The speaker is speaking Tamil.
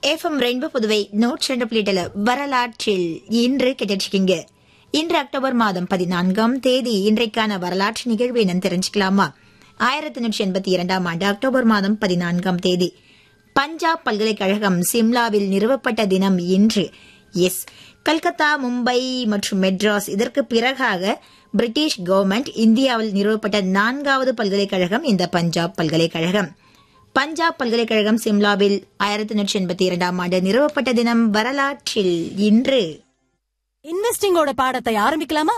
எஃப்எம் ரெயின்போ புதுவை நூற்றி ரெண்டு புள்ளிட்டல வரலாற்றில் இன்று கேட்டிருக்கீங்க இன்று அக்டோபர் மாதம் பதினான்காம் தேதி இன்றைக்கான வரலாற்று நிகழ்வு என்னன்னு தெரிஞ்சுக்கலாமா ஆயிரத்தி நூற்றி எண்பத்தி இரண்டாம் ஆண்டு அக்டோபர் மாதம் பதினான்காம் தேதி பஞ்சாப் பல்கலைக்கழகம் சிம்லாவில் நிறுவப்பட்ட தினம் இன்று எஸ் கல்கத்தா மும்பை மற்றும் மெட்ராஸ் இதற்கு பிறகாக பிரிட்டிஷ் கவர்மெண்ட் இந்தியாவில் நிறுவப்பட்ட நான்காவது பல்கலைக்கழகம் இந்த பஞ்சாப் பல்கலைக்கழகம் பஞ்சாப் பல்கலைக்கழகம் சிம்லாவில் ஆயிரத்தி நூற்றி எண்பத்தி இரண்டாம் ஆண்டு நிறுவப்பட்ட தினம் வரலாற்றில் இன்று இன்வெஸ்டிங்கோட பாடத்தை ஆரம்பிக்கலாமா